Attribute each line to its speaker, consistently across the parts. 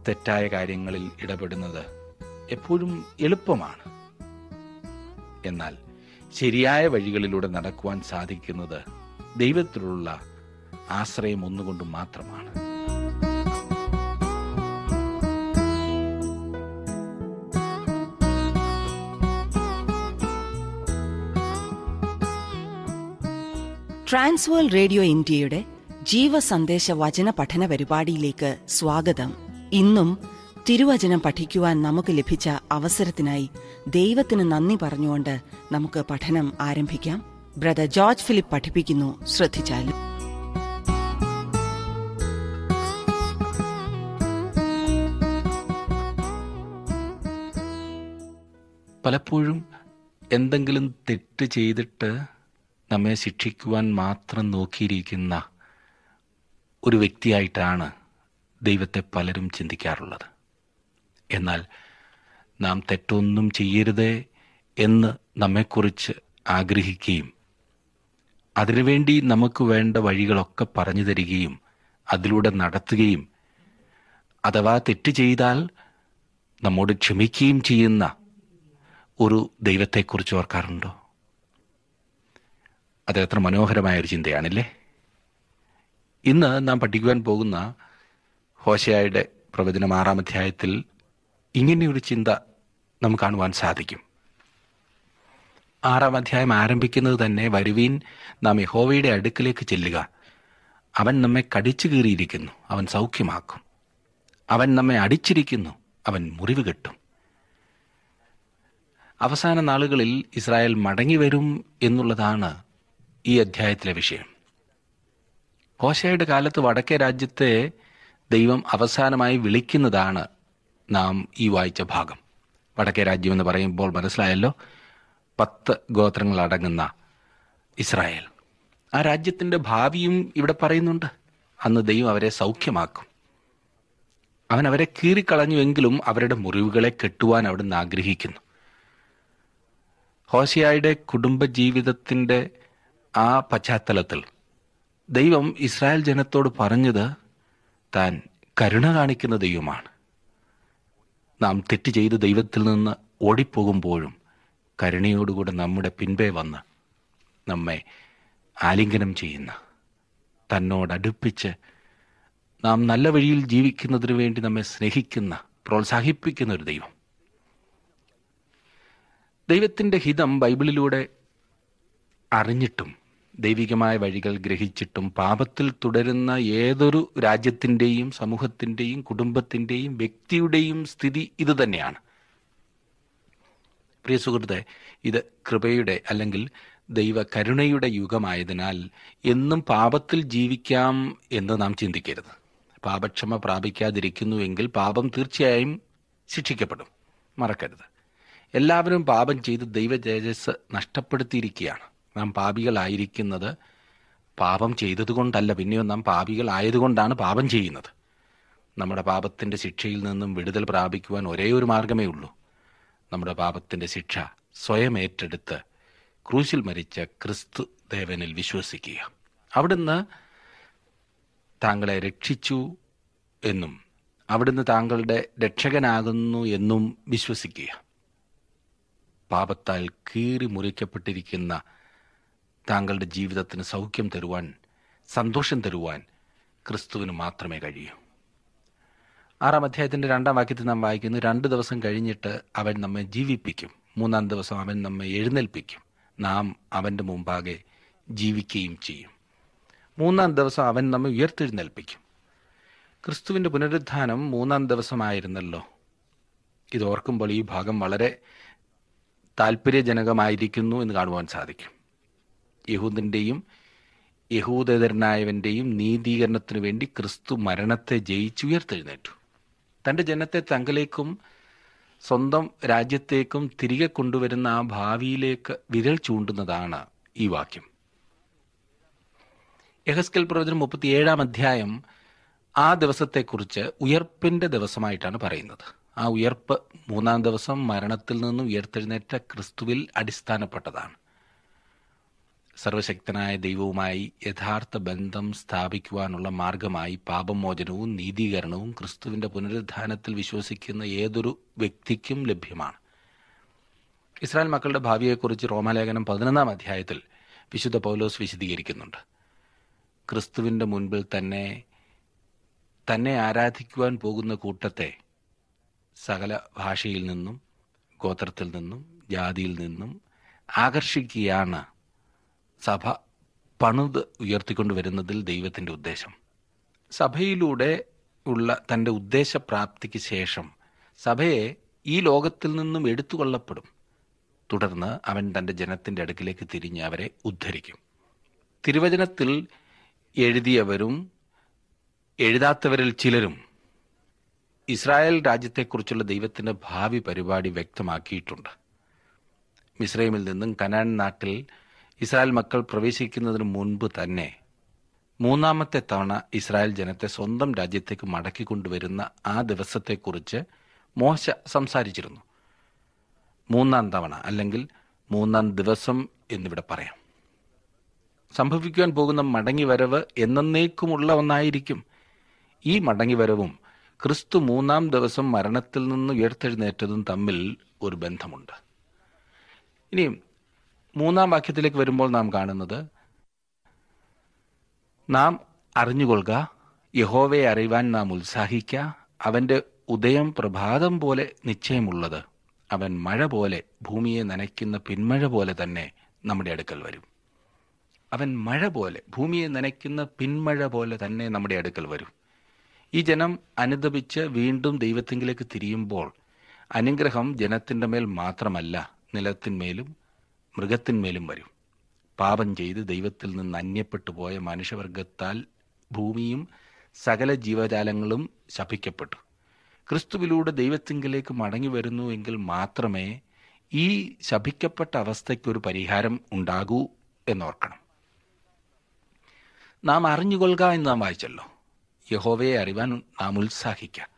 Speaker 1: തെറ്റായ കാര്യങ്ങളിൽ ഇടപെടുന്നത് എപ്പോഴും എളുപ്പമാണ് എന്നാൽ ശരിയായ വഴികളിലൂടെ നടക്കുവാൻ സാധിക്കുന്നത് ദൈവത്തിലുള്ള ആശ്രയം ഒന്നുകൊണ്ട് മാത്രമാണ്
Speaker 2: ട്രാൻസ്വേൾ റേഡിയോ ഇന്ത്യയുടെ ജീവസന്ദേശ വചന പഠന പരിപാടിയിലേക്ക് സ്വാഗതം ഇന്നും തിരുവചനം പഠിക്കുവാൻ നമുക്ക് ലഭിച്ച അവസരത്തിനായി ദൈവത്തിന് നന്ദി പറഞ്ഞുകൊണ്ട് നമുക്ക് പഠനം ആരംഭിക്കാം ബ്രദർ ജോർജ് ഫിലിപ്പ് പഠിപ്പിക്കുന്നു ശ്രദ്ധിച്ചാലും
Speaker 1: പലപ്പോഴും എന്തെങ്കിലും തെറ്റ് ചെയ്തിട്ട് നമ്മെ ശിക്ഷിക്കുവാൻ മാത്രം നോക്കിയിരിക്കുന്ന ഒരു വ്യക്തിയായിട്ടാണ് ദൈവത്തെ പലരും ചിന്തിക്കാറുള്ളത് എന്നാൽ നാം തെറ്റൊന്നും ചെയ്യരുതേ എന്ന് നമ്മെക്കുറിച്ച് ആഗ്രഹിക്കുകയും അതിനുവേണ്ടി നമുക്ക് വേണ്ട വഴികളൊക്കെ പറഞ്ഞു തരികയും അതിലൂടെ നടത്തുകയും അഥവാ തെറ്റ് ചെയ്താൽ നമ്മോട് ക്ഷമിക്കുകയും ചെയ്യുന്ന ഒരു ദൈവത്തെക്കുറിച്ച് ഓർക്കാറുണ്ടോ അത് എത്ര മനോഹരമായ ഒരു ചിന്തയാണല്ലേ ഇന്ന് നാം പഠിക്കുവാൻ പോകുന്ന ഹോശയായുടെ പ്രവചനം ആറാം അധ്യായത്തിൽ ഇങ്ങനെയൊരു ചിന്ത നമുക്ക് കാണുവാൻ സാധിക്കും ആറാം അധ്യായം ആരംഭിക്കുന്നത് തന്നെ വരുവീൻ നാം യഹോവയുടെ അടുക്കിലേക്ക് ചെല്ലുക അവൻ നമ്മെ കടിച്ചു കീറിയിരിക്കുന്നു അവൻ സൗഖ്യമാക്കും അവൻ നമ്മെ അടിച്ചിരിക്കുന്നു അവൻ മുറിവ് കെട്ടും അവസാന നാളുകളിൽ ഇസ്രായേൽ മടങ്ങി വരും എന്നുള്ളതാണ് ഈ അധ്യായത്തിലെ വിഷയം ഹോശയുടെ കാലത്ത് വടക്കേ രാജ്യത്തെ ദൈവം അവസാനമായി വിളിക്കുന്നതാണ് നാം ഈ വായിച്ച ഭാഗം വടക്കേ രാജ്യം എന്ന് പറയുമ്പോൾ മനസ്സിലായല്ലോ പത്ത് ഗോത്രങ്ങൾ അടങ്ങുന്ന ഇസ്രായേൽ ആ രാജ്യത്തിൻ്റെ ഭാവിയും ഇവിടെ പറയുന്നുണ്ട് അന്ന് ദൈവം അവരെ സൗഖ്യമാക്കും അവൻ അവരെ കീറിക്കളഞ്ഞുവെങ്കിലും അവരുടെ മുറിവുകളെ കെട്ടുവാൻ അവിടുന്ന് ആഗ്രഹിക്കുന്നു ഹോസിയായുടെ കുടുംബജീവിതത്തിൻ്റെ ആ പശ്ചാത്തലത്തിൽ ദൈവം ഇസ്രായേൽ ജനത്തോട് പറഞ്ഞത് താൻ കരുണ കാണിക്കുന്ന ദൈവമാണ് നാം തെറ്റ് ചെയ്ത് ദൈവത്തിൽ നിന്ന് ഓടിപ്പോകുമ്പോഴും കരുണയോടുകൂടെ നമ്മുടെ പിൻപേ വന്ന് നമ്മെ ആലിംഗനം ചെയ്യുന്ന തന്നോടടുപ്പിച്ച് നാം നല്ല വഴിയിൽ ജീവിക്കുന്നതിന് വേണ്ടി നമ്മെ സ്നേഹിക്കുന്ന പ്രോത്സാഹിപ്പിക്കുന്ന ഒരു ദൈവം ദൈവത്തിൻ്റെ ഹിതം ബൈബിളിലൂടെ അറിഞ്ഞിട്ടും ദൈവികമായ വഴികൾ ഗ്രഹിച്ചിട്ടും പാപത്തിൽ തുടരുന്ന ഏതൊരു രാജ്യത്തിൻ്റെയും സമൂഹത്തിൻ്റെയും കുടുംബത്തിൻ്റെയും വ്യക്തിയുടെയും സ്ഥിതി ഇത് തന്നെയാണ് പ്രിയ സുഹൃത്തെ ഇത് കൃപയുടെ അല്ലെങ്കിൽ ദൈവ കരുണയുടെ യുഗമായതിനാൽ എന്നും പാപത്തിൽ ജീവിക്കാം എന്ന് നാം ചിന്തിക്കരുത് പാപക്ഷമ പ്രാപിക്കാതിരിക്കുന്നുവെങ്കിൽ പാപം തീർച്ചയായും ശിക്ഷിക്കപ്പെടും മറക്കരുത് എല്ലാവരും പാപം ചെയ്ത് ദൈവ തേജസ് നഷ്ടപ്പെടുത്തിയിരിക്കുകയാണ് നാം പാപികളായിരിക്കുന്നത് പാപം ചെയ്തതുകൊണ്ടല്ല പിന്നെയോ നാം പാപികളായതുകൊണ്ടാണ് പാപം ചെയ്യുന്നത് നമ്മുടെ പാപത്തിൻ്റെ ശിക്ഷയിൽ നിന്നും വിടുതൽ പ്രാപിക്കുവാൻ ഒരേ ഒരു മാർഗമേ ഉള്ളൂ നമ്മുടെ പാപത്തിൻ്റെ ശിക്ഷ സ്വയം ഏറ്റെടുത്ത് ക്രൂശിൽ മരിച്ച ക്രിസ്തു ദേവനിൽ വിശ്വസിക്കുക അവിടുന്ന് താങ്കളെ രക്ഷിച്ചു എന്നും അവിടുന്ന് താങ്കളുടെ രക്ഷകനാകുന്നു എന്നും വിശ്വസിക്കുക പാപത്താൽ കീറി മുറിക്കപ്പെട്ടിരിക്കുന്ന താങ്കളുടെ ജീവിതത്തിന് സൗഖ്യം തരുവാൻ സന്തോഷം തരുവാൻ ക്രിസ്തുവിന് മാത്രമേ കഴിയൂ ആറാം അധ്യായത്തിൻ്റെ രണ്ടാം വാക്യത്തിൽ നാം വായിക്കുന്നു രണ്ട് ദിവസം കഴിഞ്ഞിട്ട് അവൻ നമ്മെ ജീവിപ്പിക്കും മൂന്നാം ദിവസം അവൻ നമ്മെ എഴുന്നേൽപ്പിക്കും നാം അവൻ്റെ മുമ്പാകെ ജീവിക്കുകയും ചെയ്യും മൂന്നാം ദിവസം അവൻ നമ്മെ ഉയർത്തെഴുന്നേൽപ്പിക്കും ക്രിസ്തുവിൻ്റെ പുനരുത്ഥാനം മൂന്നാം ദിവസമായിരുന്നല്ലോ ഇത് ഓർക്കുമ്പോൾ ഈ ഭാഗം വളരെ താല്പര്യജനകമായിരിക്കുന്നു എന്ന് കാണുവാൻ സാധിക്കും യഹൂദിൻ്റെയും യഹൂദേതരനായവൻ്റെയും നീതീകരണത്തിനു വേണ്ടി ക്രിസ്തു മരണത്തെ ജയിച്ചുയർത്തെഴുന്നേറ്റു തൻ്റെ ജനത്തെ തങ്കലേക്കും സ്വന്തം രാജ്യത്തേക്കും തിരികെ കൊണ്ടുവരുന്ന ആ ഭാവിയിലേക്ക് വിരൽ ചൂണ്ടുന്നതാണ് ഈ വാക്യം യഹസ്കൽ പ്രവചനം മുപ്പത്തിയേഴാം അധ്യായം ആ ദിവസത്തെക്കുറിച്ച് ഉയർപ്പിൻ്റെ ദിവസമായിട്ടാണ് പറയുന്നത് ആ ഉയർപ്പ് മൂന്നാം ദിവസം മരണത്തിൽ നിന്നും ഉയർത്തെഴുന്നേറ്റ ക്രിസ്തുവിൽ അടിസ്ഥാനപ്പെട്ടതാണ് സർവശക്തനായ ദൈവവുമായി യഥാർത്ഥ ബന്ധം സ്ഥാപിക്കുവാനുള്ള മാർഗമായി പാപമോചനവും നീതീകരണവും ക്രിസ്തുവിന്റെ പുനരുദ്ധാനത്തിൽ വിശ്വസിക്കുന്ന ഏതൊരു വ്യക്തിക്കും ലഭ്യമാണ് ഇസ്രായേൽ മക്കളുടെ ഭാവിയെക്കുറിച്ച് റോമാലേഖനം പതിനൊന്നാം അധ്യായത്തിൽ വിശുദ്ധ പൗലോസ് വിശദീകരിക്കുന്നുണ്ട് ക്രിസ്തുവിന്റെ മുൻപിൽ തന്നെ തന്നെ ആരാധിക്കുവാൻ പോകുന്ന കൂട്ടത്തെ സകല ഭാഷയിൽ നിന്നും ഗോത്രത്തിൽ നിന്നും ജാതിയിൽ നിന്നും ആകർഷിക്കുകയാണ് സഭ പണിത് ഉയർത്തിക്കൊണ്ടുവരുന്നതിൽ ദൈവത്തിൻ്റെ ഉദ്ദേശം സഭയിലൂടെ ഉള്ള തൻ്റെ ഉദ്ദേശപ്രാപ്തിക്ക് ശേഷം സഭയെ ഈ ലോകത്തിൽ നിന്നും എടുത്തുകൊള്ളപ്പെടും തുടർന്ന് അവൻ തൻ്റെ ജനത്തിൻ്റെ അടുക്കിലേക്ക് തിരിഞ്ഞ് അവരെ ഉദ്ധരിക്കും തിരുവചനത്തിൽ എഴുതിയവരും എഴുതാത്തവരിൽ ചിലരും ഇസ്രായേൽ രാജ്യത്തെക്കുറിച്ചുള്ള ദൈവത്തിൻ്റെ ഭാവി പരിപാടി വ്യക്തമാക്കിയിട്ടുണ്ട് മിസ്രൈമിൽ നിന്നും കനാൻ നാട്ടിൽ ഇസ്രായേൽ മക്കൾ പ്രവേശിക്കുന്നതിന് മുൻപ് തന്നെ മൂന്നാമത്തെ തവണ ഇസ്രായേൽ ജനത്തെ സ്വന്തം രാജ്യത്തേക്ക് മടക്കിക്കൊണ്ടുവരുന്ന ആ ദിവസത്തെക്കുറിച്ച് മോശ സംസാരിച്ചിരുന്നു മൂന്നാം തവണ അല്ലെങ്കിൽ മൂന്നാം ദിവസം എന്നിവിടെ പറയാം സംഭവിക്കുവാൻ പോകുന്ന മടങ്ങിവരവ് എന്നേക്കുമുള്ള ഒന്നായിരിക്കും ഈ മടങ്ങിവരവും ക്രിസ്തു മൂന്നാം ദിവസം മരണത്തിൽ നിന്ന് ഉയർത്തെഴുന്നേറ്റതും തമ്മിൽ ഒരു ബന്ധമുണ്ട് ഇനി മൂന്നാം വാക്യത്തിലേക്ക് വരുമ്പോൾ നാം കാണുന്നത് നാം അറിഞ്ഞുകൊള്ളുക യഹോവയെ അറിയുവാൻ നാം ഉത്സാഹിക്ക അവന്റെ ഉദയം പ്രഭാതം പോലെ നിശ്ചയമുള്ളത് അവൻ മഴ പോലെ ഭൂമിയെ നനയ്ക്കുന്ന പിന്മഴ പോലെ തന്നെ നമ്മുടെ അടുക്കൽ വരും അവൻ മഴ പോലെ ഭൂമിയെ നനയ്ക്കുന്ന പിന്മഴ പോലെ തന്നെ നമ്മുടെ അടുക്കൽ വരും ഈ ജനം അനുദപിച്ച് വീണ്ടും ദൈവത്തിങ്കിലേക്ക് തിരിയുമ്പോൾ അനുഗ്രഹം ജനത്തിൻ്റെ മേൽ മാത്രമല്ല നിലത്തിന്മേലും മൃഗത്തിന്മേലും വരും പാപം ചെയ്ത് ദൈവത്തിൽ നിന്ന് അന്യപ്പെട്ടു പോയ മനുഷ്യവർഗത്താൽ ഭൂമിയും സകല ജീവജാലങ്ങളും ശപിക്കപ്പെട്ടു ക്രിസ്തുവിലൂടെ ദൈവത്തിങ്കിലേക്ക് മടങ്ങി വരുന്നു എങ്കിൽ മാത്രമേ ഈ ശപിക്കപ്പെട്ട അവസ്ഥയ്ക്ക് ഒരു പരിഹാരം ഉണ്ടാകൂ എന്നോർക്കണം നാം അറിഞ്ഞുകൊള്ളുക എന്ന് നാം വായിച്ചല്ലോ യഹോവയെ അറിവാൻ നാം ഉത്സാഹിക്കുക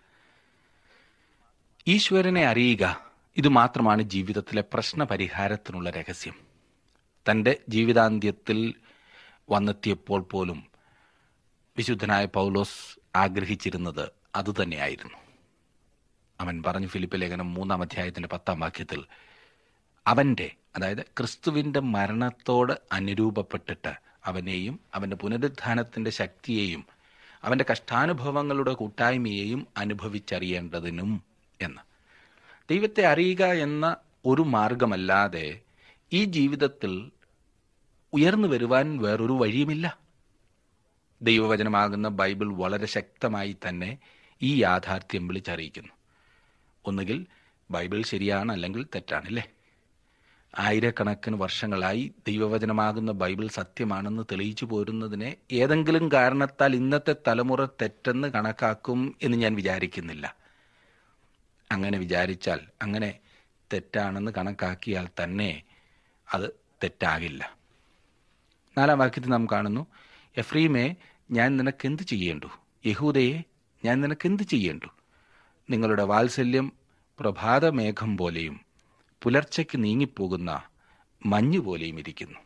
Speaker 1: ഈശ്വരനെ അറിയുക ഇത് മാത്രമാണ് ജീവിതത്തിലെ പ്രശ്ന പരിഹാരത്തിനുള്ള രഹസ്യം തൻ്റെ ജീവിതാന്ത്യത്തിൽ വന്നെത്തിയപ്പോൾ പോലും വിശുദ്ധനായ പൗലോസ് ആഗ്രഹിച്ചിരുന്നത് അതുതന്നെയായിരുന്നു അവൻ പറഞ്ഞു ഫിലിപ്പ് ലേഖനം മൂന്നാം അധ്യായത്തിന്റെ പത്താം വാക്യത്തിൽ അവന്റെ അതായത് ക്രിസ്തുവിന്റെ മരണത്തോട് അനുരൂപപ്പെട്ടിട്ട് അവനെയും അവന്റെ പുനരുദ്ധാനത്തിന്റെ ശക്തിയെയും അവന്റെ കഷ്ടാനുഭവങ്ങളുടെ കൂട്ടായ്മയെയും അനുഭവിച്ചറിയേണ്ടതിനും എന്ന് ദൈവത്തെ അറിയുക എന്ന ഒരു മാർഗമല്ലാതെ ഈ ജീവിതത്തിൽ ഉയർന്നു വരുവാൻ വേറൊരു വഴിയുമില്ല ദൈവവചനമാകുന്ന ബൈബിൾ വളരെ ശക്തമായി തന്നെ ഈ യാഥാർത്ഥ്യം വിളിച്ചറിയിക്കുന്നു ഒന്നുകിൽ ബൈബിൾ ശരിയാണ് അല്ലെങ്കിൽ തെറ്റാണല്ലേ ആയിരക്കണക്കിന് വർഷങ്ങളായി ദൈവവചനമാകുന്ന ബൈബിൾ സത്യമാണെന്ന് തെളിയിച്ചു പോരുന്നതിനെ ഏതെങ്കിലും കാരണത്താൽ ഇന്നത്തെ തലമുറ തെറ്റെന്ന് കണക്കാക്കും എന്ന് ഞാൻ വിചാരിക്കുന്നില്ല അങ്ങനെ വിചാരിച്ചാൽ അങ്ങനെ തെറ്റാണെന്ന് കണക്കാക്കിയാൽ തന്നെ അത് തെറ്റാകില്ല നാലാം വാക്യത്തിൽ നാം കാണുന്നു എഫ്രീമെ ഞാൻ നിനക്ക് എന്ത് ചെയ്യേണ്ടു യഹൂദയെ ഞാൻ നിനക്ക് എന്ത് ചെയ്യേണ്ടു നിങ്ങളുടെ വാത്സല്യം പ്രഭാതമേഘം പോലെയും പുലർച്ചയ്ക്ക് നീങ്ങിപ്പോകുന്ന മഞ്ഞു പോലെയും ഇരിക്കുന്നു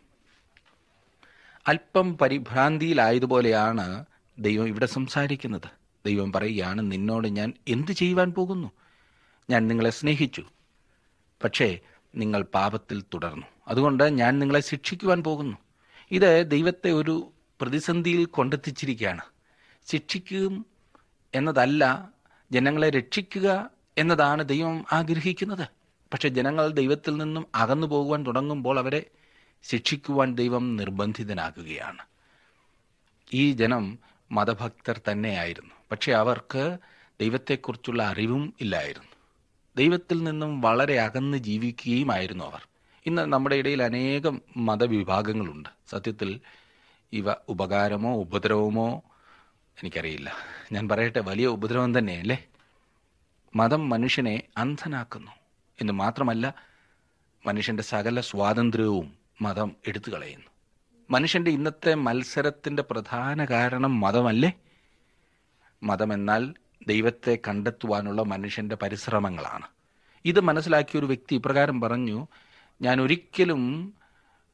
Speaker 1: അല്പം പരിഭ്രാന്തിയിലായതുപോലെയാണ് ദൈവം ഇവിടെ സംസാരിക്കുന്നത് ദൈവം പറയുകയാണ് നിന്നോട് ഞാൻ എന്ത് ചെയ്യുവാൻ പോകുന്നു ഞാൻ നിങ്ങളെ സ്നേഹിച്ചു പക്ഷേ നിങ്ങൾ പാപത്തിൽ തുടർന്നു അതുകൊണ്ട് ഞാൻ നിങ്ങളെ ശിക്ഷിക്കുവാൻ പോകുന്നു ഇത് ദൈവത്തെ ഒരു പ്രതിസന്ധിയിൽ കൊണ്ടെത്തിച്ചിരിക്കുകയാണ് ശിക്ഷിക്കും എന്നതല്ല ജനങ്ങളെ രക്ഷിക്കുക എന്നതാണ് ദൈവം ആഗ്രഹിക്കുന്നത് പക്ഷെ ജനങ്ങൾ ദൈവത്തിൽ നിന്നും അകന്നു പോകുവാൻ തുടങ്ങുമ്പോൾ അവരെ ശിക്ഷിക്കുവാൻ ദൈവം നിർബന്ധിതനാകുകയാണ് ഈ ജനം മതഭക്തർ തന്നെയായിരുന്നു പക്ഷെ അവർക്ക് ദൈവത്തെക്കുറിച്ചുള്ള അറിവും ഇല്ലായിരുന്നു ദൈവത്തിൽ നിന്നും വളരെ അകന്ന് ജീവിക്കുകയുമായിരുന്നു അവർ ഇന്ന് നമ്മുടെ ഇടയിൽ അനേകം മതവിഭാഗങ്ങളുണ്ട് സത്യത്തിൽ ഇവ ഉപകാരമോ ഉപദ്രവമോ എനിക്കറിയില്ല ഞാൻ പറയട്ടെ വലിയ ഉപദ്രവം തന്നെയല്ലേ മതം മനുഷ്യനെ അന്ധനാക്കുന്നു എന്ന് മാത്രമല്ല മനുഷ്യന്റെ സകല സ്വാതന്ത്ര്യവും മതം എടുത്തു കളയുന്നു മനുഷ്യന്റെ ഇന്നത്തെ മത്സരത്തിന്റെ പ്രധാന കാരണം മതമല്ലേ മതമെന്നാൽ ദൈവത്തെ കണ്ടെത്തുവാനുള്ള മനുഷ്യന്റെ പരിശ്രമങ്ങളാണ് ഇത് മനസ്സിലാക്കിയ ഒരു വ്യക്തി ഇപ്രകാരം പറഞ്ഞു ഞാൻ ഒരിക്കലും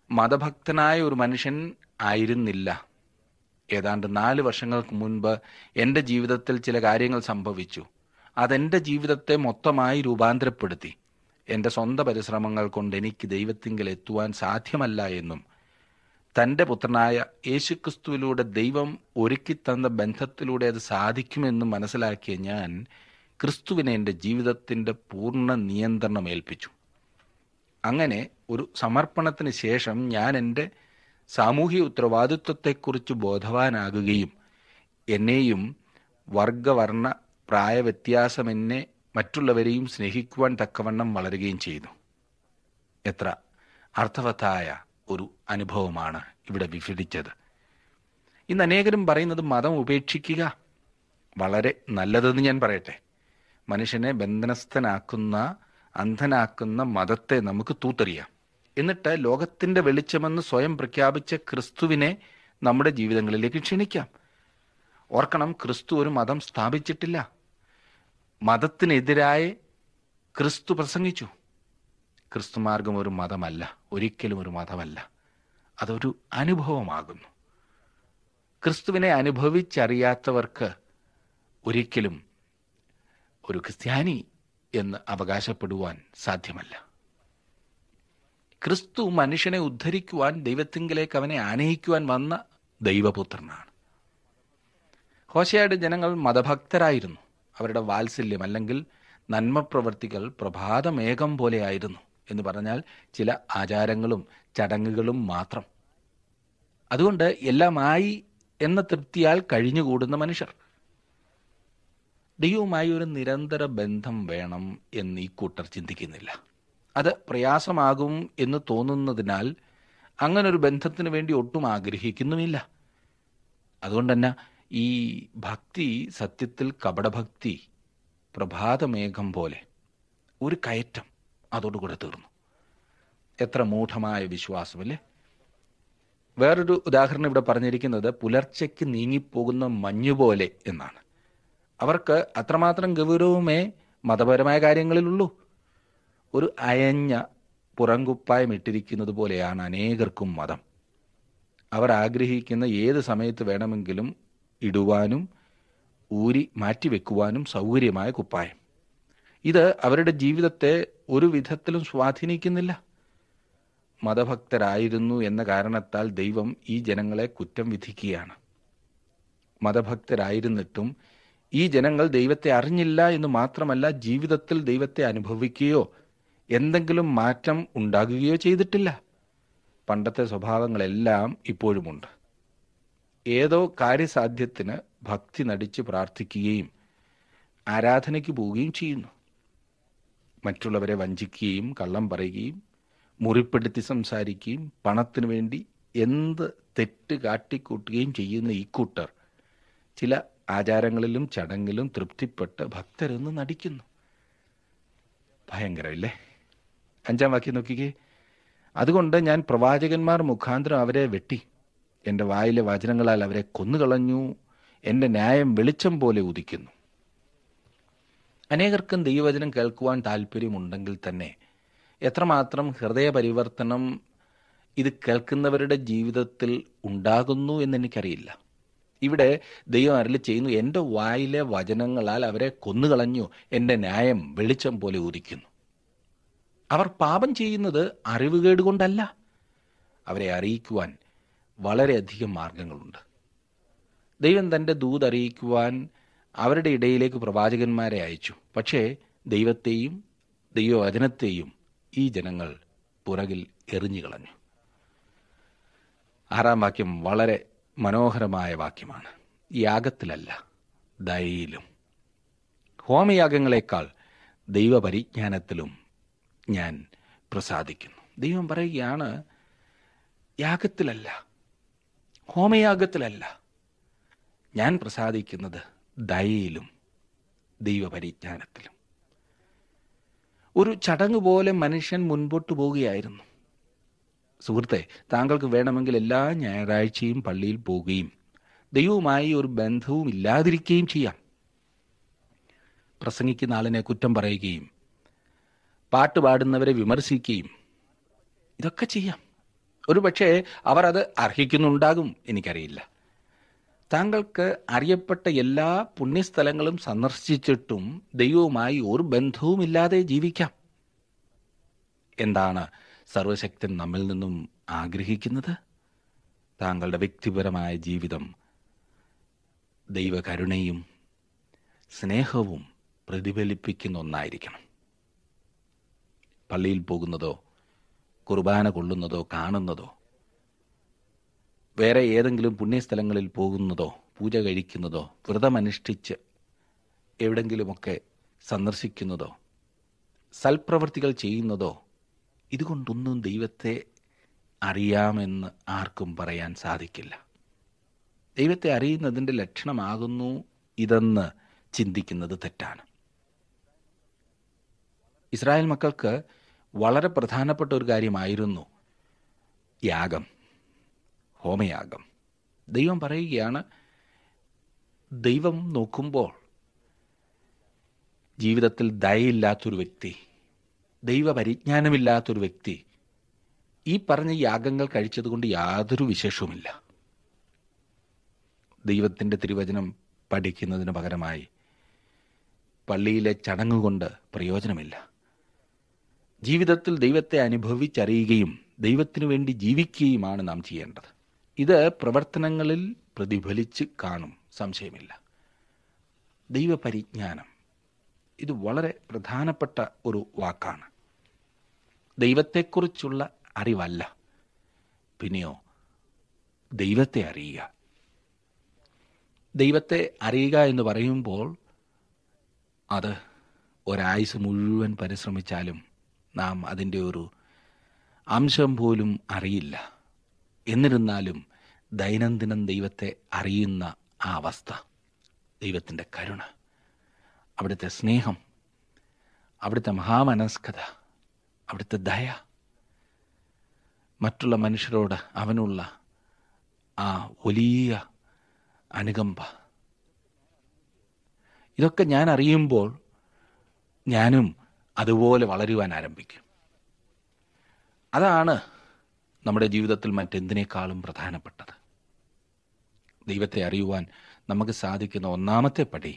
Speaker 1: മതഭക്തനായ ഒരു മനുഷ്യൻ ആയിരുന്നില്ല ഏതാണ്ട് നാല് വർഷങ്ങൾക്ക് മുൻപ് എൻ്റെ ജീവിതത്തിൽ ചില കാര്യങ്ങൾ സംഭവിച്ചു അതെൻ്റെ ജീവിതത്തെ മൊത്തമായി രൂപാന്തരപ്പെടുത്തി എൻ്റെ സ്വന്തം പരിശ്രമങ്ങൾ കൊണ്ട് എനിക്ക് ദൈവത്തിങ്കൽ എത്തുവാൻ സാധ്യമല്ല എന്നും തൻ്റെ പുത്രനായ യേശുക്രിസ്തുവിലൂടെ ദൈവം ഒരുക്കിത്തന്ന ബന്ധത്തിലൂടെ അത് സാധിക്കുമെന്നും മനസ്സിലാക്കിയ ഞാൻ ക്രിസ്തുവിനെ എൻ്റെ ജീവിതത്തിൻ്റെ പൂർണ്ണ നിയന്ത്രണം ഏൽപ്പിച്ചു അങ്ങനെ ഒരു സമർപ്പണത്തിന് ശേഷം ഞാൻ എൻ്റെ സാമൂഹിക ഉത്തരവാദിത്വത്തെക്കുറിച്ച് ബോധവാനാകുകയും എന്നെയും വർഗവർണ്ണ പ്രായവ്യത്യാസമെന്നെ മറ്റുള്ളവരെയും സ്നേഹിക്കുവാൻ തക്കവണ്ണം വളരുകയും ചെയ്തു എത്ര അർത്ഥവത്തായ ഒരു അനുഭവമാണ് ഇവിടെ വിവരിച്ചത് ഇന്ന് അനേകരും പറയുന്നത് മതം ഉപേക്ഷിക്കുക വളരെ നല്ലതെന്ന് ഞാൻ പറയട്ടെ മനുഷ്യനെ ബന്ധനസ്ഥനാക്കുന്ന അന്ധനാക്കുന്ന മതത്തെ നമുക്ക് തൂത്തെറിയാം എന്നിട്ട് ലോകത്തിന്റെ വെളിച്ചമെന്ന് സ്വയം പ്രഖ്യാപിച്ച ക്രിസ്തുവിനെ നമ്മുടെ ജീവിതങ്ങളിലേക്ക് ക്ഷണിക്കാം ഓർക്കണം ക്രിസ്തു ഒരു മതം സ്ഥാപിച്ചിട്ടില്ല മതത്തിനെതിരായി ക്രിസ്തു പ്രസംഗിച്ചു ക്രിസ്തുമാർഗം ഒരു മതമല്ല ഒരിക്കലും ഒരു മതമല്ല അതൊരു അനുഭവമാകുന്നു ക്രിസ്തുവിനെ അനുഭവിച്ചറിയാത്തവർക്ക് ഒരിക്കലും ഒരു ക്രിസ്ത്യാനി എന്ന് അവകാശപ്പെടുവാൻ സാധ്യമല്ല ക്രിസ്തു മനുഷ്യനെ ഉദ്ധരിക്കുവാൻ ദൈവത്തിങ്കിലേക്ക് അവനെ ആനയിക്കുവാൻ വന്ന ദൈവപുത്രനാണ് ഹോശയുടെ ജനങ്ങൾ മതഭക്തരായിരുന്നു അവരുടെ വാത്സല്യം അല്ലെങ്കിൽ നന്മപ്രവർത്തികൾ പ്രഭാതമേഘം പോലെയായിരുന്നു എന്ന് പറഞ്ഞാൽ ചില ആചാരങ്ങളും ചടങ്ങുകളും മാത്രം അതുകൊണ്ട് എല്ലാമായി എന്ന തൃപ്തിയാൽ കഴിഞ്ഞുകൂടുന്ന മനുഷ്യർ ദൈവവുമായി ഒരു നിരന്തര ബന്ധം വേണം എന്ന് ഈ കൂട്ടർ ചിന്തിക്കുന്നില്ല അത് പ്രയാസമാകും എന്ന് തോന്നുന്നതിനാൽ അങ്ങനൊരു ബന്ധത്തിന് വേണ്ടി ഒട്ടും ആഗ്രഹിക്കുന്നുമില്ല അതുകൊണ്ട് തന്നെ ഈ ഭക്തി സത്യത്തിൽ കപടഭക്തി പ്രഭാതമേഘം പോലെ ഒരു കയറ്റം അതോടുകൂടെ തീർന്നു എത്ര മൂഢമായ വിശ്വാസമല്ലേ വേറൊരു ഉദാഹരണം ഇവിടെ പറഞ്ഞിരിക്കുന്നത് പുലർച്ചയ്ക്ക് നീങ്ങിപ്പോകുന്ന മഞ്ഞുപോലെ എന്നാണ് അവർക്ക് അത്രമാത്രം ഗൗരവമേ മതപരമായ കാര്യങ്ങളിലുള്ളൂ ഒരു അയഞ്ഞ പുറംകുപ്പായം ഇട്ടിരിക്കുന്നത് പോലെയാണ് അനേകർക്കും മതം അവർ ആഗ്രഹിക്കുന്ന ഏത് സമയത്ത് വേണമെങ്കിലും ഇടുവാനും ഊരി മാറ്റിവെക്കുവാനും സൗകര്യമായ കുപ്പായം ഇത് അവരുടെ ജീവിതത്തെ ഒരു വിധത്തിലും സ്വാധീനിക്കുന്നില്ല മതഭക്തരായിരുന്നു എന്ന കാരണത്താൽ ദൈവം ഈ ജനങ്ങളെ കുറ്റം വിധിക്കുകയാണ് മതഭക്തരായിരുന്നിട്ടും ഈ ജനങ്ങൾ ദൈവത്തെ അറിഞ്ഞില്ല എന്ന് മാത്രമല്ല ജീവിതത്തിൽ ദൈവത്തെ അനുഭവിക്കുകയോ എന്തെങ്കിലും മാറ്റം ഉണ്ടാകുകയോ ചെയ്തിട്ടില്ല പണ്ടത്തെ സ്വഭാവങ്ങളെല്ലാം ഇപ്പോഴുമുണ്ട് ഏതോ കാര്യസാധ്യത്തിന് ഭക്തി നടിച്ച് പ്രാർത്ഥിക്കുകയും ആരാധനയ്ക്ക് പോവുകയും ചെയ്യുന്നു മറ്റുള്ളവരെ വഞ്ചിക്കുകയും കള്ളം പറയുകയും മുറിപ്പെടുത്തി സംസാരിക്കുകയും പണത്തിനു വേണ്ടി എന്ത് തെറ്റ് കാട്ടിക്കൂട്ടുകയും ചെയ്യുന്ന ഈ കൂട്ടർ ചില ആചാരങ്ങളിലും ചടങ്ങിലും തൃപ്തിപ്പെട്ട് ഭക്തരെന്ന് നടിക്കുന്നു ഭയങ്കരമില്ലേ അഞ്ചാം വാക്യം നോക്കിക്കേ അതുകൊണ്ട് ഞാൻ പ്രവാചകന്മാർ മുഖാന്തരം അവരെ വെട്ടി എൻ്റെ വായിലെ വചനങ്ങളാൽ അവരെ കൊന്നുകളഞ്ഞു എൻ്റെ ന്യായം വെളിച്ചം പോലെ ഉദിക്കുന്നു അനേകർക്കും ദൈവവചനം കേൾക്കുവാൻ താല്പര്യമുണ്ടെങ്കിൽ തന്നെ എത്രമാത്രം ഹൃദയ പരിവർത്തനം ഇത് കേൾക്കുന്നവരുടെ ജീവിതത്തിൽ ഉണ്ടാകുന്നു എന്നെനിക്കറിയില്ല ഇവിടെ ദൈവം അരളി ചെയ്യുന്നു എൻ്റെ വായിലെ വചനങ്ങളാൽ അവരെ കൊന്നുകളഞ്ഞു എൻ്റെ ന്യായം വെളിച്ചം പോലെ ഉദിക്കുന്നു അവർ പാപം ചെയ്യുന്നത് അറിവുകേട് കൊണ്ടല്ല അവരെ അറിയിക്കുവാൻ വളരെയധികം മാർഗങ്ങളുണ്ട് ദൈവം തൻ്റെ ദൂത് അറിയിക്കുവാൻ അവരുടെ ഇടയിലേക്ക് പ്രവാചകന്മാരെ അയച്ചു പക്ഷേ ദൈവത്തെയും ദൈവവചനത്തെയും ഈ ജനങ്ങൾ പുറകിൽ എറിഞ്ഞു കളഞ്ഞു ആറാം വാക്യം വളരെ മനോഹരമായ വാക്യമാണ് യാഗത്തിലല്ല ദയയിലും ഹോമയാഗങ്ങളെക്കാൾ ദൈവപരിജ്ഞാനത്തിലും ഞാൻ പ്രസാദിക്കുന്നു ദൈവം പറയുകയാണ് യാഗത്തിലല്ല ഹോമയാഗത്തിലല്ല ഞാൻ പ്രസാദിക്കുന്നത് ദയയിലും ദൈവപരിജ്ഞാനത്തിലും ഒരു ചടങ്ങ് പോലെ മനുഷ്യൻ മുൻപോട്ട് പോവുകയായിരുന്നു സുഹൃത്തെ താങ്കൾക്ക് വേണമെങ്കിൽ എല്ലാ ഞായറാഴ്ചയും പള്ളിയിൽ പോവുകയും ദൈവവുമായി ഒരു ബന്ധവും ഇല്ലാതിരിക്കുകയും ചെയ്യാം പ്രസംഗിക്കുന്ന ആളിനെ കുറ്റം പറയുകയും പാട്ട് പാടുന്നവരെ വിമർശിക്കുകയും ഇതൊക്കെ ചെയ്യാം ഒരു പക്ഷേ അവർ അത് അർഹിക്കുന്നുണ്ടാകും എനിക്കറിയില്ല താങ്കൾക്ക് അറിയപ്പെട്ട എല്ലാ പുണ്യസ്ഥലങ്ങളും സന്ദർശിച്ചിട്ടും ദൈവവുമായി ഒരു ബന്ധവുമില്ലാതെ ജീവിക്കാം എന്താണ് സർവശക്തൻ നമ്മിൽ നിന്നും ആഗ്രഹിക്കുന്നത് താങ്കളുടെ വ്യക്തിപരമായ ജീവിതം ദൈവകരുണയും സ്നേഹവും പ്രതിഫലിപ്പിക്കുന്ന ഒന്നായിരിക്കണം പള്ളിയിൽ പോകുന്നതോ കുർബാന കൊള്ളുന്നതോ കാണുന്നതോ വേറെ ഏതെങ്കിലും പുണ്യസ്ഥലങ്ങളിൽ പോകുന്നതോ പൂജ കഴിക്കുന്നതോ വ്രതമനുഷ്ഠിച്ച് എവിടെങ്കിലുമൊക്കെ സന്ദർശിക്കുന്നതോ സൽപ്രവർത്തികൾ ചെയ്യുന്നതോ ഇതുകൊണ്ടൊന്നും ദൈവത്തെ അറിയാമെന്ന് ആർക്കും പറയാൻ സാധിക്കില്ല ദൈവത്തെ അറിയുന്നതിൻ്റെ ലക്ഷണമാകുന്നു ഇതെന്ന് ചിന്തിക്കുന്നത് തെറ്റാണ് ഇസ്രായേൽ മക്കൾക്ക് വളരെ പ്രധാനപ്പെട്ട ഒരു കാര്യമായിരുന്നു യാഗം ഹോമയാഗം ദൈവം പറയുകയാണ് ദൈവം നോക്കുമ്പോൾ ജീവിതത്തിൽ ദയയില്ലാത്തൊരു വ്യക്തി ദൈവപരിജ്ഞാനമില്ലാത്തൊരു വ്യക്തി ഈ പറഞ്ഞ യാഗങ്ങൾ കഴിച്ചതുകൊണ്ട് യാതൊരു വിശേഷവുമില്ല ദൈവത്തിൻ്റെ തിരുവചനം പഠിക്കുന്നതിന് പകരമായി പള്ളിയിലെ ചടങ്ങുകൊണ്ട് പ്രയോജനമില്ല ജീവിതത്തിൽ ദൈവത്തെ അനുഭവിച്ചറിയുകയും ദൈവത്തിനു വേണ്ടി ജീവിക്കുകയുമാണ് നാം ചെയ്യേണ്ടത് ഇത് പ്രവർത്തനങ്ങളിൽ പ്രതിഫലിച്ച് കാണും സംശയമില്ല ദൈവപരിജ്ഞാനം ഇത് വളരെ പ്രധാനപ്പെട്ട ഒരു വാക്കാണ് ദൈവത്തെക്കുറിച്ചുള്ള അറിവല്ല പിന്നെയോ ദൈവത്തെ അറിയുക ദൈവത്തെ അറിയുക എന്ന് പറയുമ്പോൾ അത് ഒരായുസ് മുഴുവൻ പരിശ്രമിച്ചാലും നാം അതിൻ്റെ ഒരു അംശം പോലും അറിയില്ല എന്നിരുന്നാലും ദൈനംദിനം ദൈവത്തെ അറിയുന്ന ആ അവസ്ഥ ദൈവത്തിൻ്റെ കരുണ അവിടുത്തെ സ്നേഹം അവിടുത്തെ മഹാമനസ്കത അവിടുത്തെ ദയ മറ്റുള്ള മനുഷ്യരോട് അവനുള്ള ആ വലിയ അനുകമ്പ ഇതൊക്കെ ഞാൻ അറിയുമ്പോൾ ഞാനും അതുപോലെ വളരുവാൻ ആരംഭിക്കും അതാണ് നമ്മുടെ ജീവിതത്തിൽ മറ്റെന്തിനേക്കാളും പ്രധാനപ്പെട്ടത് ദൈവത്തെ അറിയുവാൻ നമുക്ക് സാധിക്കുന്ന ഒന്നാമത്തെ പടി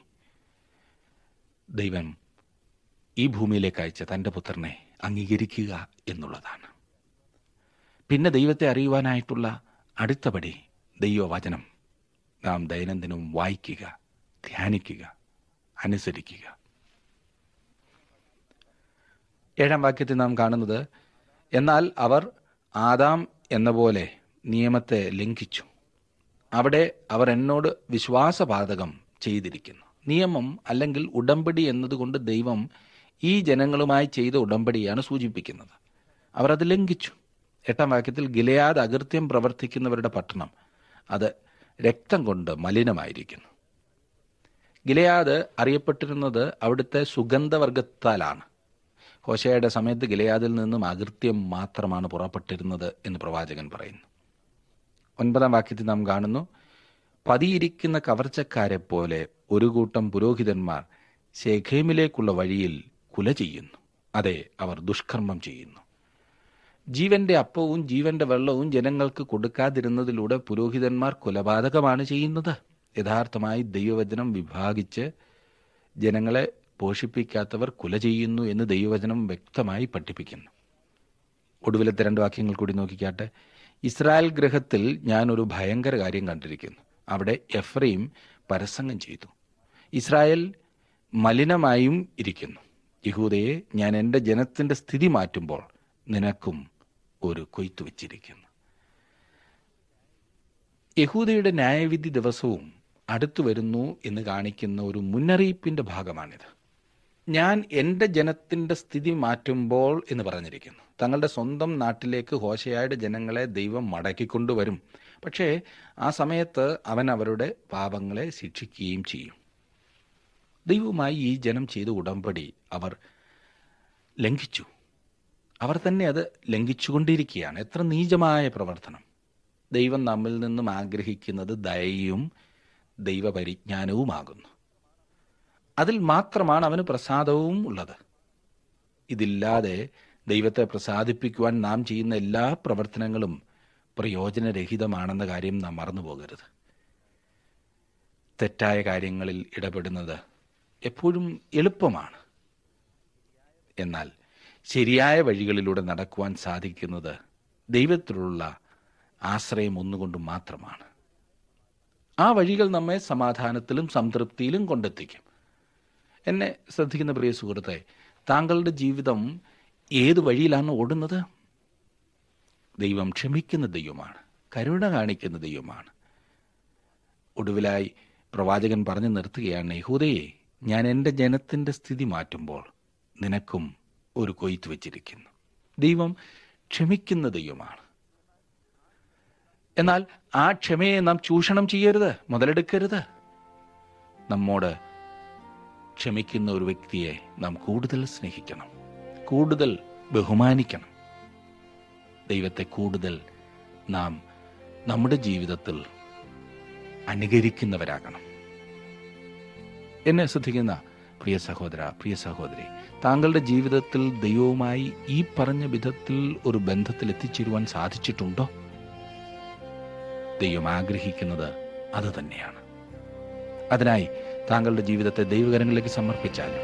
Speaker 1: ദൈവം ഈ ഭൂമിയിലേക്ക് അയച്ച തൻ്റെ പുത്രനെ അംഗീകരിക്കുക എന്നുള്ളതാണ് പിന്നെ ദൈവത്തെ അറിയുവാനായിട്ടുള്ള അടുത്ത പടി ദൈവവചനം നാം ദൈനംദിനവും വായിക്കുക ധ്യാനിക്കുക അനുസരിക്കുക ഏഴാം വാക്യത്തിൽ നാം കാണുന്നത് എന്നാൽ അവർ ആദാം എന്ന പോലെ നിയമത്തെ ലംഘിച്ചു അവിടെ അവർ എന്നോട് വിശ്വാസപാതകം ചെയ്തിരിക്കുന്നു നിയമം അല്ലെങ്കിൽ ഉടമ്പടി എന്നതുകൊണ്ട് ദൈവം ഈ ജനങ്ങളുമായി ചെയ്ത ഉടമ്പടിയാണ് സൂചിപ്പിക്കുന്നത് അവർ അത് ലംഘിച്ചു എട്ടാം വാക്യത്തിൽ ഗിലയാദ് അകൃത്യം പ്രവർത്തിക്കുന്നവരുടെ പട്ടണം അത് രക്തം കൊണ്ട് മലിനമായിരിക്കുന്നു ഗിലയാദ് അറിയപ്പെട്ടിരുന്നത് അവിടുത്തെ സുഗന്ധവർഗത്താലാണ് ഹോശയുടെ സമയത്ത് ഗിലയാദിൽ നിന്നും അകൃത്യം മാത്രമാണ് പുറപ്പെട്ടിരുന്നത് എന്ന് പ്രവാചകൻ പറയുന്നു ഒൻപതാം വാക്യത്തിൽ നാം കാണുന്നു പതിയിരിക്കുന്ന കവർച്ചക്കാരെ പോലെ ഒരു കൂട്ടം പുരോഹിതന്മാർ ശേഖേമിലേക്കുള്ള വഴിയിൽ കുല ചെയ്യുന്നു അതെ അവർ ദുഷ്കർമ്മം ചെയ്യുന്നു ജീവന്റെ അപ്പവും ജീവന്റെ വെള്ളവും ജനങ്ങൾക്ക് കൊടുക്കാതിരുന്നതിലൂടെ പുരോഹിതന്മാർ കൊലപാതകമാണ് ചെയ്യുന്നത് യഥാർത്ഥമായി ദൈവവചനം വിഭാഗിച്ച് ജനങ്ങളെ പോഷിപ്പിക്കാത്തവർ കുല ചെയ്യുന്നു എന്ന് ദൈവവചനം വ്യക്തമായി പഠിപ്പിക്കുന്നു ഒടുവിലത്തെ രണ്ട് വാക്യങ്ങൾ കൂടി നോക്കിക്കാട്ടെ ഇസ്രായേൽ ഗ്രഹത്തിൽ ഞാൻ ഒരു ഭയങ്കര കാര്യം കണ്ടിരിക്കുന്നു അവിടെ എഫ്രൈം പരസംഗം ചെയ്തു ഇസ്രായേൽ മലിനമായും ഇരിക്കുന്നു യഹൂദയെ ഞാൻ എൻ്റെ ജനത്തിൻ്റെ സ്ഥിതി മാറ്റുമ്പോൾ നിനക്കും ഒരു കൊയ്ത്ത് വെച്ചിരിക്കുന്നു യഹൂദയുടെ ന്യായവിധി ദിവസവും അടുത്തു വരുന്നു എന്ന് കാണിക്കുന്ന ഒരു മുന്നറിയിപ്പിന്റെ ഭാഗമാണിത് ഞാൻ എൻ്റെ ജനത്തിൻ്റെ സ്ഥിതി മാറ്റുമ്പോൾ എന്ന് പറഞ്ഞിരിക്കുന്നു തങ്ങളുടെ സ്വന്തം നാട്ടിലേക്ക് ഹോശയായുടെ ജനങ്ങളെ ദൈവം മടക്കിക്കൊണ്ടുവരും പക്ഷേ ആ സമയത്ത് അവൻ അവരുടെ പാപങ്ങളെ ശിക്ഷിക്കുകയും ചെയ്യും ദൈവവുമായി ഈ ജനം ചെയ്ത ഉടമ്പടി അവർ ലംഘിച്ചു അവർ തന്നെ അത് ലംഘിച്ചുകൊണ്ടിരിക്കുകയാണ് എത്ര നീചമായ പ്രവർത്തനം ദൈവം നമ്മിൽ നിന്നും ആഗ്രഹിക്കുന്നത് ദയയും ദൈവപരിജ്ഞാനവുമാകുന്നു അതിൽ മാത്രമാണ് അവന് പ്രസാദവും ഉള്ളത് ഇതില്ലാതെ ദൈവത്തെ പ്രസാദിപ്പിക്കുവാൻ നാം ചെയ്യുന്ന എല്ലാ പ്രവർത്തനങ്ങളും പ്രയോജനരഹിതമാണെന്ന കാര്യം നാം മറന്നു പോകരുത് തെറ്റായ കാര്യങ്ങളിൽ ഇടപെടുന്നത് എപ്പോഴും എളുപ്പമാണ് എന്നാൽ ശരിയായ വഴികളിലൂടെ നടക്കുവാൻ സാധിക്കുന്നത് ദൈവത്തിലുള്ള ആശ്രയം ഒന്നുകൊണ്ട് മാത്രമാണ് ആ വഴികൾ നമ്മെ സമാധാനത്തിലും സംതൃപ്തിയിലും കൊണ്ടെത്തിക്കും എന്നെ ശ്രദ്ധിക്കുന്ന പ്രിയ സുഹൃത്തെ താങ്കളുടെ ജീവിതം ഏത് വഴിയിലാണ് ഓടുന്നത് ദൈവം ക്ഷമിക്കുന്ന ദൈവമാണ് കരുണ കാണിക്കുന്ന ദൈവമാണ് ഒടുവിലായി പ്രവാചകൻ പറഞ്ഞു നിർത്തുകയാണ് യഹൂദയെ ഞാൻ എൻ്റെ ജനത്തിൻ്റെ സ്ഥിതി മാറ്റുമ്പോൾ നിനക്കും ഒരു കൊയ്ത്ത് വച്ചിരിക്കുന്നു ദൈവം ക്ഷമിക്കുന്ന ദൈവമാണ് എന്നാൽ ആ ക്ഷമയെ നാം ചൂഷണം ചെയ്യരുത് മുതലെടുക്കരുത് നമ്മോട് ക്ഷമിക്കുന്ന ഒരു വ്യക്തിയെ നാം കൂടുതൽ സ്നേഹിക്കണം കൂടുതൽ ബഹുമാനിക്കണം ദൈവത്തെ കൂടുതൽ നാം നമ്മുടെ ജീവിതത്തിൽ അനുകരിക്കുന്നവരാകണം എന്നെ ശ്രദ്ധിക്കുന്ന പ്രിയ സഹോദര പ്രിയ സഹോദരി താങ്കളുടെ ജീവിതത്തിൽ ദൈവവുമായി ഈ പറഞ്ഞ വിധത്തിൽ ഒരു ബന്ധത്തിൽ എത്തിച്ചേരുവാൻ സാധിച്ചിട്ടുണ്ടോ ദൈവം ആഗ്രഹിക്കുന്നത് അത് തന്നെയാണ് അതിനായി താങ്കളുടെ ജീവിതത്തെ ദൈവകരങ്ങളിലേക്ക് സമർപ്പിച്ചാലും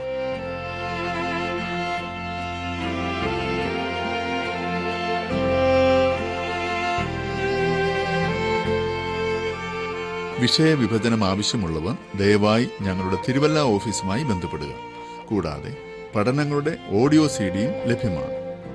Speaker 3: വിഷയവിഭജനം ആവശ്യമുള്ളവർ ദയവായി ഞങ്ങളുടെ തിരുവല്ല ഓഫീസുമായി ബന്ധപ്പെടുക കൂടാതെ പഠനങ്ങളുടെ ഓഡിയോ സി ഡിയും ലഭ്യമാണ്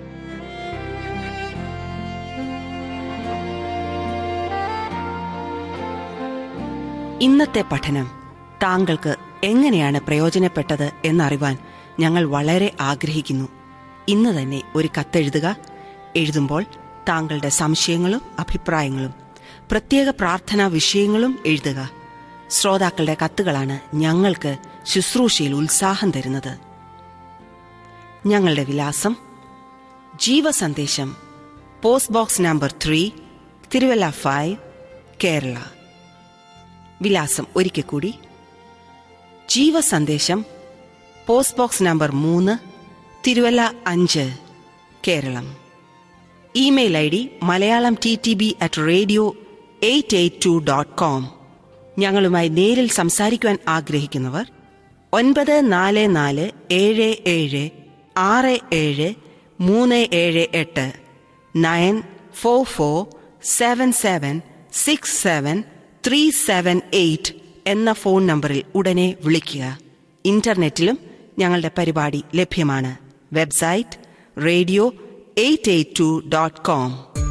Speaker 2: ഇന്നത്തെ പഠനം താങ്കൾക്ക് എങ്ങനെയാണ് പ്രയോജനപ്പെട്ടത് എന്നറിവാൻ ഞങ്ങൾ വളരെ ആഗ്രഹിക്കുന്നു ഇന്ന് തന്നെ ഒരു കത്തെഴുതുക എഴുതുമ്പോൾ താങ്കളുടെ സംശയങ്ങളും അഭിപ്രായങ്ങളും പ്രത്യേക പ്രാർത്ഥനാ വിഷയങ്ങളും എഴുതുക ശ്രോതാക്കളുടെ കത്തുകളാണ് ഞങ്ങൾക്ക് ശുശ്രൂഷയിൽ ഉത്സാഹം തരുന്നത് ഞങ്ങളുടെ വിലാസം ജീവസന്ദേശം post box number three Thiruvalla five Kerala വിലാസം ഒരിക്കൽ കൂടി ജീവസന്ദേശം പോസ്റ്റ് ബോക്സ് നമ്പർ മൂന്ന് തിരുവല്ല അഞ്ച് Keralam email I D Malayalam T T B at radio eight eight two dot com ഞങ്ങളുമായി നേരിൽ സംസാരിക്കുവാൻ ആഗ്രഹിക്കുന്നവർ ഒൻപത് നാല് നാല് ഏഴ് ഏഴ് ആറ് ഏഴ് മൂന്ന് ഏഴ് എട്ട് nine four four seven seven six seven three seven eight എന്ന ഫോൺ നമ്പറിൽ ഉടനെ വിളിക്കുക ഇന്റർനെറ്റിലും ഞങ്ങളുടെ പരിപാടി ലഭ്യമാണ് website radio eight eight two dot com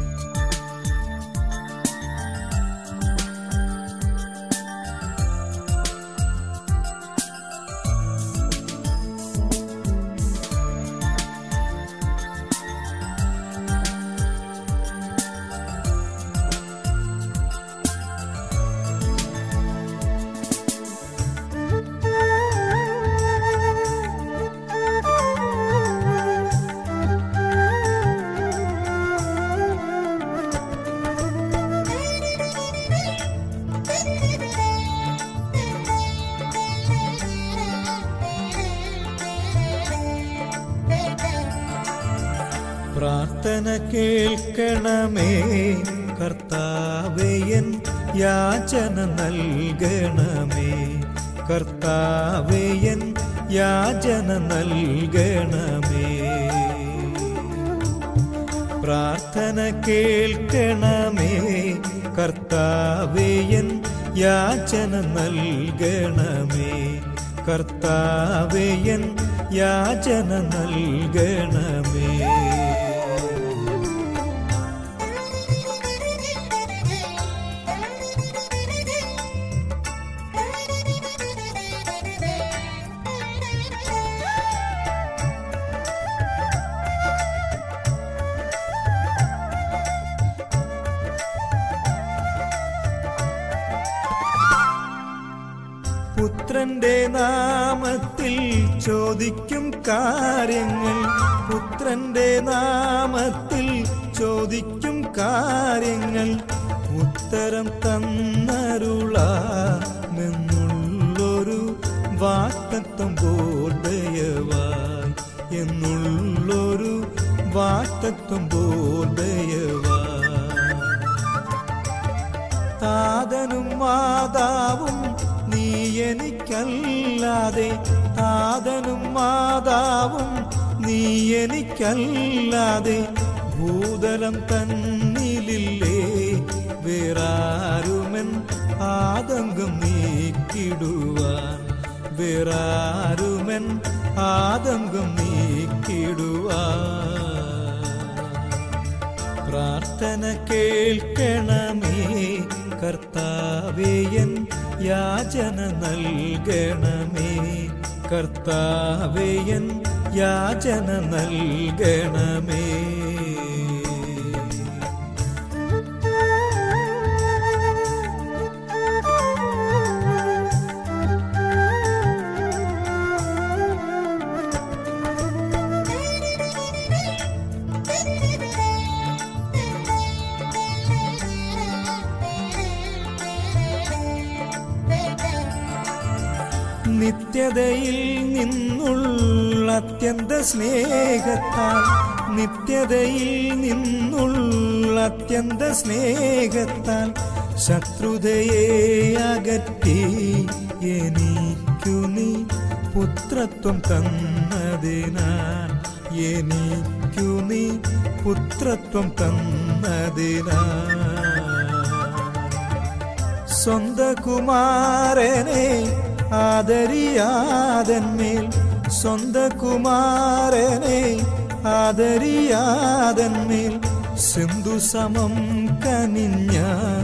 Speaker 4: പ്രാർത്ഥന കേൾക്കണമേ കർത്താവേയൻ യാചന നൽകണമേ കർത്താവേയൻ യാചന നൽകണമേ പ്രാർത്ഥന കേൾക്കണമേ കർത്താവേയൻ യാചന നൽകണമേ കർത്താവേയൻ യാചന നൽകണമേ പുത്രന്റെ നാമത്തിൽ ചോദിക്കും കാര്യങ്ങൾ പുത്രന്റെ നാമത്തിൽ ചോദിക്കും കാര്യങ്ങൾ ഉത്തരം തന്നരുളാമെന്നുള്ളൊരു വാക്തത്വം ബോധയവായി എന്നുള്ളൊരു വാക്തത്വം ബോധയവായി താതനും മാതാവും നീ എനിക്കല്ലാതെ താതനും മാതാവും നീ എനിക്കല്ലാതെ ഭൂതലം തന്നിലില്ലേ വേറാരുമൻ ആതങ്കം നീക്കിടുവാൻ വേറാരുമൻ ആതങ്കം നീക്കിടുവാൻ പ്രാർത്ഥന കേൾക്കണമേ കർത്താവേയൻ യാചന നൽകണമേ കർത്താവേയൻ യാചന നൽകണമേ നിത്യതയിൽ നിന്നുള്ള അത്യന്ത സ്നേഹത്താൽ നിത്യതയിൽ നിന്നുള്ള അത്യന്ത സ്നേഹത്താൽ ശത്രുതയെ അകറ്റി എനിക്കു നീ പുത്രത്വം തന്നതിനാൽ എനിക്കു നീ പുത്രത്വം തന്നതിനാൽ സ്വന്ത കുമാരനെ ആദരിയാതന്മേൽ സ്വന്ത കുമാരനെ ആദരിയാതന്മേൽ സിന്ധു സമം കനിഞ്ഞ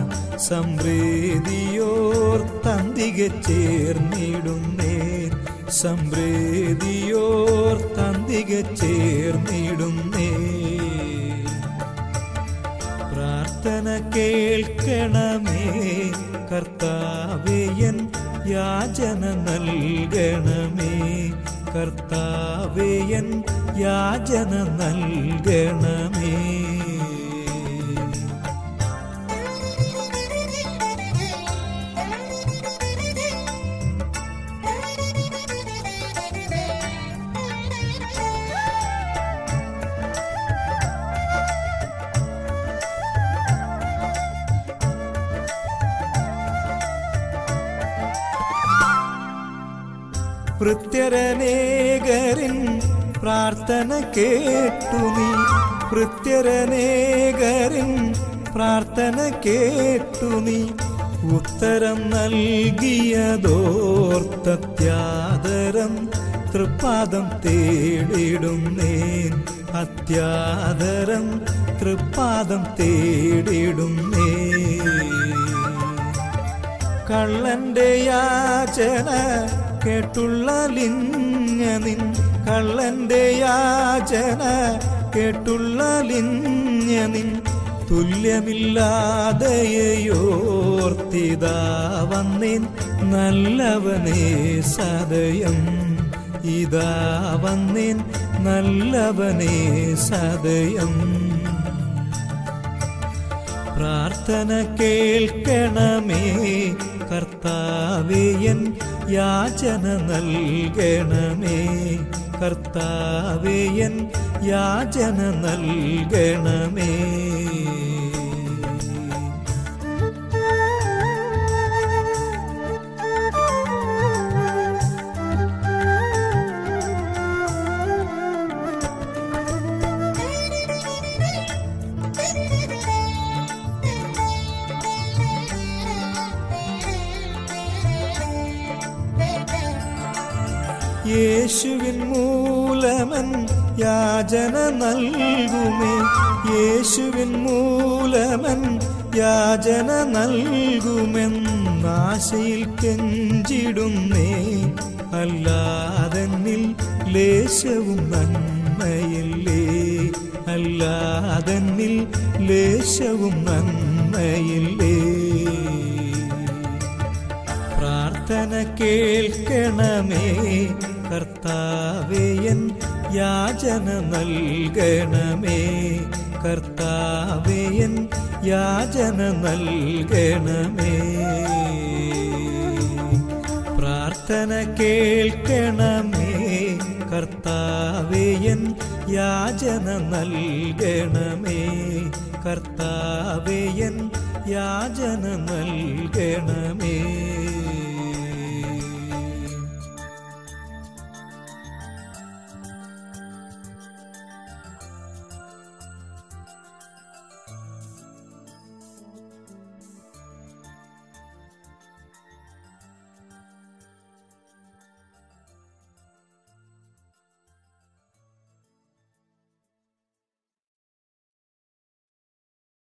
Speaker 4: സംപ്രീതിയോർ തന്തിക ചേർന്നിടുന്നേ സംപ്രീതിയോർ തന്തിക ചേർന്നിടുന്നേ പ്രാർത്ഥന കേൾക്കണമേ കർത്താവേയൻ യാചന നൽകണമേ കർത്താവേയൻ യാചന നൽകണമേ പ്രത്യരനേകരിൻ പ്രാർത്ഥന കേട്ടു നീ പ്രത്യരനേകരിൻ പ്രാർത്ഥന കേട്ടു നീ ഉത്തരം നൽകിയതോർത്തത്യാദരം തൃപ്പാദം തേടിടുന്നേൻ അത്യാദരം തൃപ്പാദം തേടിടുന്നേ കള്ളന്റെ യാചന കേട്ടുള്ള ലിഞ്ഞ നിൻ കള്ളന്റെ യാചന കേട്ടുള്ള ലിഞ്ഞ നിൻ തുല്യമില്ലാതെയോർത്തിതാ വന്നേൻ നല്ലവനേ സദയം ഇതാ വന്നേൻ നല്ലവനേ സദയം പ്രാർത്ഥന കേൾക്കണമേ കർത്താവേയൻ യാചന നൽകണമേ കർത്താവേയൻ യാചന നൽകണമേ യേശുവിൻ മൂലമൻ യാചന നൽകുമേ യേശുവിൻ മൂലമൻ യാചന നൽകുമെന്നാശയിൽ കെഞ്ചിടുന്നേ അല്ലാതെന്നിൽ ലേശവും നന്മയില്ലേ അല്ലാതെന്നിൽ ലേശവും നന്മയില്ലേ പ്രാർത്ഥന കേൾക്കണമേ കർത്താവേയൻ യാചന നൽകണമേ കർത്താവേയൻ യാചന നൽകണമേ പ്രാർത്ഥന കേൾക്കണമേ കർത്താവേയൻ യാചന നൽകണമേ കർത്താവേയൻ യാചന നൽകണമേ